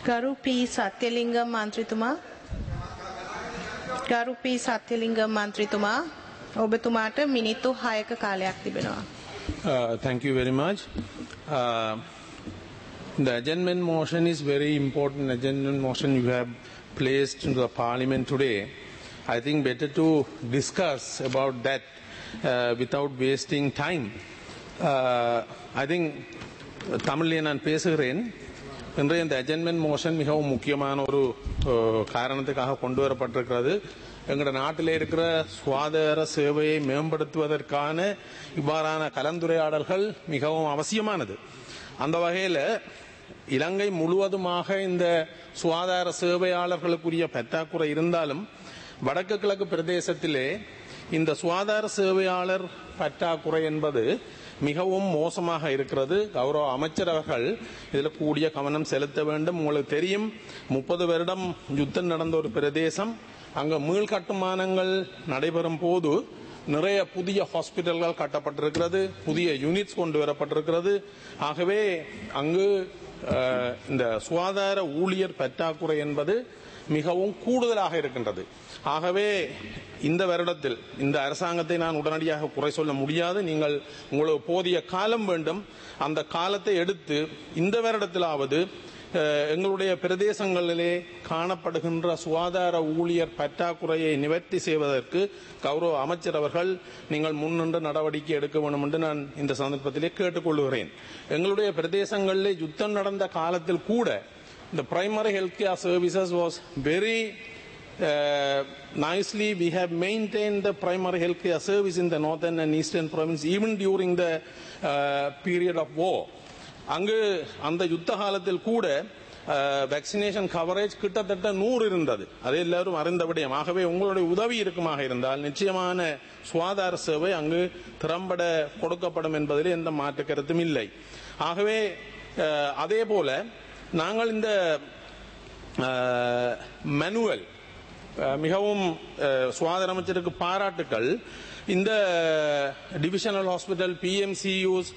ගරු පී සත්‍යලිංගම් මන්ත්‍රීතුමා ගරු පී සත්‍යලිංගම් මන්ත්‍රීතුමා ඔබතුමාට මිනිත්තු 6ක කාලයක් තිබෙනවා. Uh, thank you very much. Uh, the adjournment motion is very important. Adjournment motion you have placed into the parliament today. I think better to discuss about that uh, without wasting time. Uh, I think தமிழில் நான் பேசுகிறேன் இன்றைய இந்த அஜென்மெண்ட் motion மிகவும் முக்கியமான ஒரு அஹ், காரணத்துக்காக கொண்டு வரப்பட்டிருக்கிறது எங்களோட நாட்டில் இருக்கிற சுகாதார சேவையை மேம்படுத்துவதற்கான இவ்வாறான கலந்துரையாடல்கள் மிகவும் அவசியமானது அந்த வகையில் இலங்கை முழுவதுமாக இந்த சுகாதார சேவையாளர்களுக்குரிய பற்றாக்குறை இருந்தாலும் வடக்கு கிழக்கு பிரதேசத்திலே இந்த சுகாதார சேவையாளர் பற்றாக்குறை என்பது மிகவும் மோசமாக இருக்கிறது கௌரவ அமைச்சர் அவர்கள் இதில் கூடிய கவனம் செலுத்த வேண்டும் உங்களுக்கு தெரியும் முப்பது வருடம் யுத்தம் நடந்த ஒரு பிரதேசம் அங்க மீள் கட்டுமானங்கள் நடைபெறும் போது நிறைய புதிய ஹாஸ்பிட்டல்கள் கட்டப்பட்டிருக்கிறது புதிய யூனிட்ஸ் கொண்டு வரப்பட்டிருக்கிறது ஆகவே அங்கு அஹ், இந்த சுகாதார ஊழியர் பற்றாக்குறை என்பது மிகவும் கூடுதலாக இருக்கின்றது ஆகவே இந்த வருடத்தில் இந்த அரசாங்கத்தை நான் உடனடியாக குறை சொல்ல முடியாது நீங்கள் உங்களுக்கு போதிய காலம் வேண்டும் அந்த காலத்தை எடுத்து இந்த வருடத்திலாவது அஹ், எங்களுடைய பிரதேசங்களிலே காணப்படுகின்ற சுகாதார ஊழியர் பற்றாக்குறையை நிவர்த்தி செய்வதற்கு கௌரவ அமைச்சர் அவர்கள் நீங்கள் முன்னின்று நடவடிக்கை எடுக்க வேண்டும் என்று நான் இந்த சந்தர்ப்பத்திலே கேட்டுக்கொள்கிறேன் எங்களுடைய பிரதேசங்களிலே யுத்தம் நடந்த காலத்தில் கூட the primary healthcare services was very uh, nicely we have maintained the primary healthcare service in the northern and eastern province even during the uh, period of war அங்கு அந்த யுத்த காலத்தில் கூட வேக்சினேஷன் கவரேஜ் கிட்டத்தட்ட நூறு இருந்தது அது எல்லாரும் அறிந்த விடயம் ஆகவே உங்களுடைய உதவி இருக்குமாக இருந்தால் நிச்சயமான சுகாதார சேவை அங்கு திறம்பட கொடுக்கப்படும் என்பதில் எந்த மாற்று கருத்தும் இல்லை ஆகவே அஹ், அதே போல நாங்கள் இந்த மேனுவல் மிகவும் அஹ், சுகாதார அமைச்சருக்கு பாராட்டுக்கள் இந்த டிவிஷனல் ஹாஸ்பிட்டல் பிஎம்சியூஸ்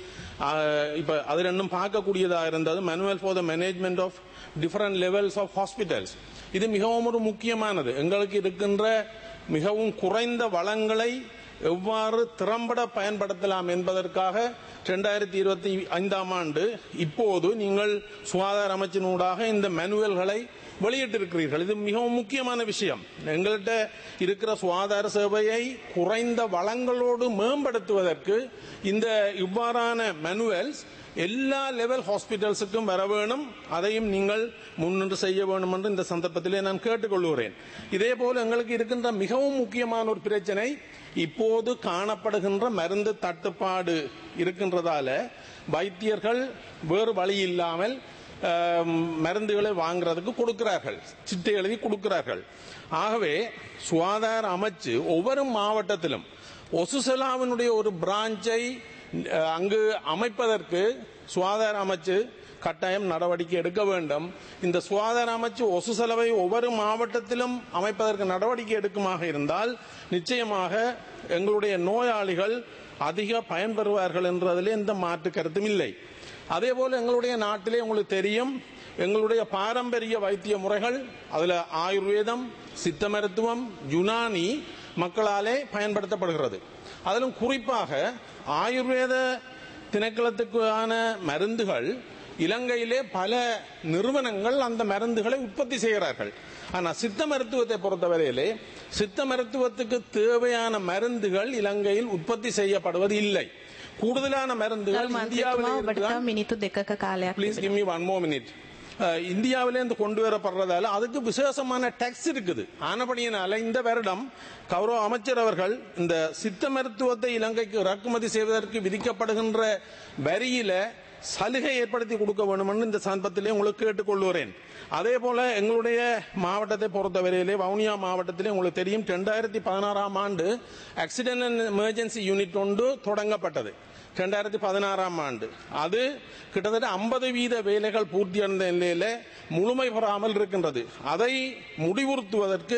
இப்ப அது ரெண்டும் பார்க்கக்கூடியதாக இருந்தது manual for the management of different levels of hospitals இது மிகவும் ஒரு முக்கியமானது எங்களுக்கு இருக்கின்ற மிகவும் குறைந்த வளங்களை எவ்வாறு திறம்பட பயன்படுத்தலாம் என்பதற்காக இரண்டாயிரத்தி இருபத்தி ஐந்தாம் ஆண்டு இப்போது நீங்கள் சுகாதார அமைச்சினூடாக இந்த மேனுவல்களை வெளியிட்டிருக்கிறீர்கள் இது மிகவும் முக்கியமான விஷயம் எங்கள்கிட்ட இருக்கிற சுகாதார சேவையை குறைந்த வளங்களோடு மேம்படுத்துவதற்கு இந்த இவ்வாறான மேனுவல்ஸ் எல்லா லெவல் ஹாஸ்பிட்டல்ஸுக்கும் வர வேணும் அதையும் நீங்கள் முன்னின்று செய்ய வேண்டும் என்று இந்த சந்தர்ப்பத்திலே நான் கேட்டுக்கொள்கிறேன் இதே போல எங்களுக்கு இருக்கின்ற மிகவும் முக்கியமான ஒரு பிரச்சனை இப்போது காணப்படுகின்ற மருந்து தட்டுப்பாடு இருக்கின்றதால வைத்தியர்கள் வேறு வழி இல்லாமல் ஆம், மருந்துகளை வாங்குறதுக்கு கொடுக்கிறார்கள் சிட்டை எழுதி கொடுக்கிறார்கள் ஆகவே சுகாதார அமைச்சு ஒவ்வொரு மாவட்டத்திலும் ஒசுசலாவினுடைய ஒரு பிரான்ச்சை அஹ், அங்கு அமைப்பதற்கு சுகாதார அமைச்சு கட்டாயம் நடவடிக்கை எடுக்க வேண்டும் இந்த சுகாதார அமைச்சு ஒசு செலவை ஒவ்வொரு மாவட்டத்திலும் அமைப்பதற்கு நடவடிக்கை எடுக்குமாக இருந்தால் நிச்சயமாக எங்களுடைய நோயாளிகள் அதிக பயன்பெறுவார்கள் என்றதில் எந்த மாற்று கருத்தும் இல்லை அதே போல எங்களுடைய நாட்டிலே உங்களுக்கு தெரியும் எங்களுடைய பாரம்பரிய வைத்திய முறைகள் அதுல ஆயுர்வேதம் சித்த மருத்துவம் யுனானி மக்களாலே பயன்படுத்தப்படுகிறது அதிலும் குறிப்பாக ஆயுர்வேத திணைக்களத்துக்கான மருந்துகள் இலங்கையிலே பல நிறுவனங்கள் அந்த மருந்துகளை உற்பத்தி செய்கிறார்கள் ஆனா சித்த மருத்துவத்தை பொறுத்தவரையிலே சித்த மருத்துவத்துக்கு தேவையான மருந்துகள் இலங்கையில் உற்பத்தி செய்யப்படுவது இல்லை கூடுதலான ගරු மருந்துகள் මන්ත්‍රීතුමා இந்தியாவில் ඔබට තව මිනිත්තු දෙකක කාලයක් ப்ளீஸ் තිබෙනවා. Give me one more minute இந்தியாவிலேருந்து கொண்டு வரப்படுறதால அதுக்கு விசேஷமான டேக்ஸ் இருக்குது ஆனபடியினால இந்த வருடம் கௌரவ அமைச்சர் அவர்கள் இந்த சித்த மருத்துவத்தை இலங்கைக்கு இறக்குமதி செய்வதற்கு விதிக்கப்படுகின்ற வரியில சலுகை ஏற்படுத்தி கொடுக்க வேண்டும்னு இந்த சந்தர்ப்பத்திலே உங்களுக்கு கேட்டுக்கொள்கிறேன் அதே போல எங்களுடைய மாவட்டத்தை பொறுத்தவரையிலே வவுனியா மாவட்டத்திலே உங்களுக்கு தெரியும் ரெண்டாயிரத்தி பதினாறாம் ஆண்டு ஆக்சிடென்ட் அண்ட் எமர்ஜென்சி யூனிட் ஒன்று தொடங்கப்பட்டது ரெண்டாயிரத்தி பதினாறாம் ஆண்டு அது கிட்டத்தட்ட ஐம்பது வீத வேலைகள் பூர்த்தி அடைந்த நிலையில முழுமை பெறாமல் இருக்கின்றது அதை முடிவுறுத்துவதற்கு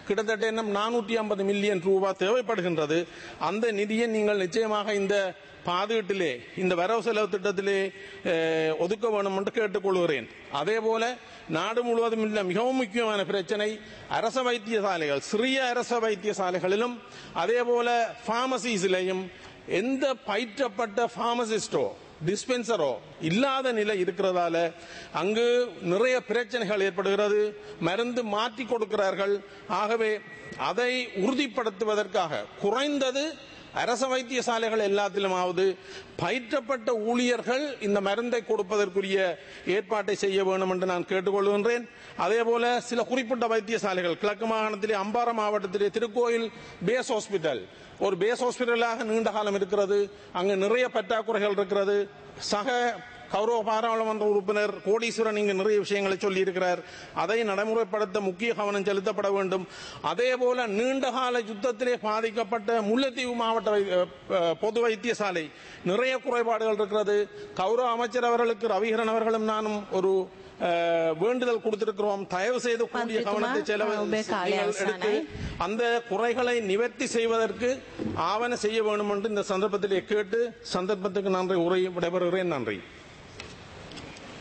கிட்டத்தட்ட என்ன நானூற்றி ஐம்பது மில்லியன் ரூபாய் தேவைப்படுகின்றது அந்த நிதியை நீங்கள் நிச்சயமாக இந்த பாதுகாட்டிலே இந்த வரவு செலவு திட்டத்திலே அஹ், ஒதுக்க வேண்டும் என்று கேட்டுக்கொள்கிறேன் அதே போல நாடு முழுவதும் உள்ள மிகவும் முக்கியமான பிரச்சனை அரச வைத்தியசாலைகள் சிறிய அரச வைத்தியசாலைகளிலும் அதே போல பார்மசிஸிலையும் எந்த பயிற்றப்பட்ட பார்மசிஸ்டோ டிஸ்பென்சரோ இல்லாத நிலை இருக்கிறதால அங்கு நிறைய பிரச்சனைகள் ஏற்படுகிறது மருந்து மாற்றி கொடுக்கிறார்கள் ஆகவே அதை உறுதிப்படுத்துவதற்காக குறைந்தது அரச வைத்தியசாலைகள் எல்லாத்திலுமாவது பயிற்றப்பட்ட ஊழியர்கள் இந்த மருந்தை கொடுப்பதற்குரிய ஏற்பாட்டை செய்ய வேண்டும் என்று நான் கேட்டுக்கொள்கின்றேன் அதே போல சில குறிப்பிட்ட வைத்தியசாலைகள் கிழக்கு மாகாணத்திலே அம்பாறை மாவட்டத்திலே திருக்கோயில் பேஸ் ஹாஸ்பிட்டல் ஒரு பேஸ் ஹாஸ்பிட்டலாக நீண்ட காலம் இருக்கிறது அங்கு நிறைய பற்றாக்குறைகள் இருக்கிறது சக கௌரவ பாராளுமன்ற உறுப்பினர் கோடீஸ்வரன் இங்கு நிறைய விஷயங்களை சொல்லி இருக்கிறார் அதை நடைமுறைப்படுத்த முக்கிய கவனம் செலுத்தப்பட வேண்டும் அதே போல நீண்டகால யுத்தத்திலே பாதிக்கப்பட்ட முல்லைத்தீவு மாவட்ட வை- அஹ், பொது வைத்தியசாலை நிறைய குறைபாடுகள் இருக்கிறது கௌரவ அமைச்சர் அவர்களுக்கு ரவிகரன் அவர்களும் நானும் ஒரு அஹ், வேண்டுதல் கொடுத்திருக்கிறோம் தயவு செய்து கூடிய மந்திரித்துமா, கவனத்தை செலவு உபே காலை நீங்கள் அவசானாய். எடுத்து அந்த குறைகளை நிவர்த்தி செய்வதற்கு ஆவண செய்ய வேண்டும் என்று இந்த சந்தர்ப்பத்திலே கேட்டு சந்தர்ப்பத்துக்கு நன்றி உரை விடைபெறுகிறேன் நன்றி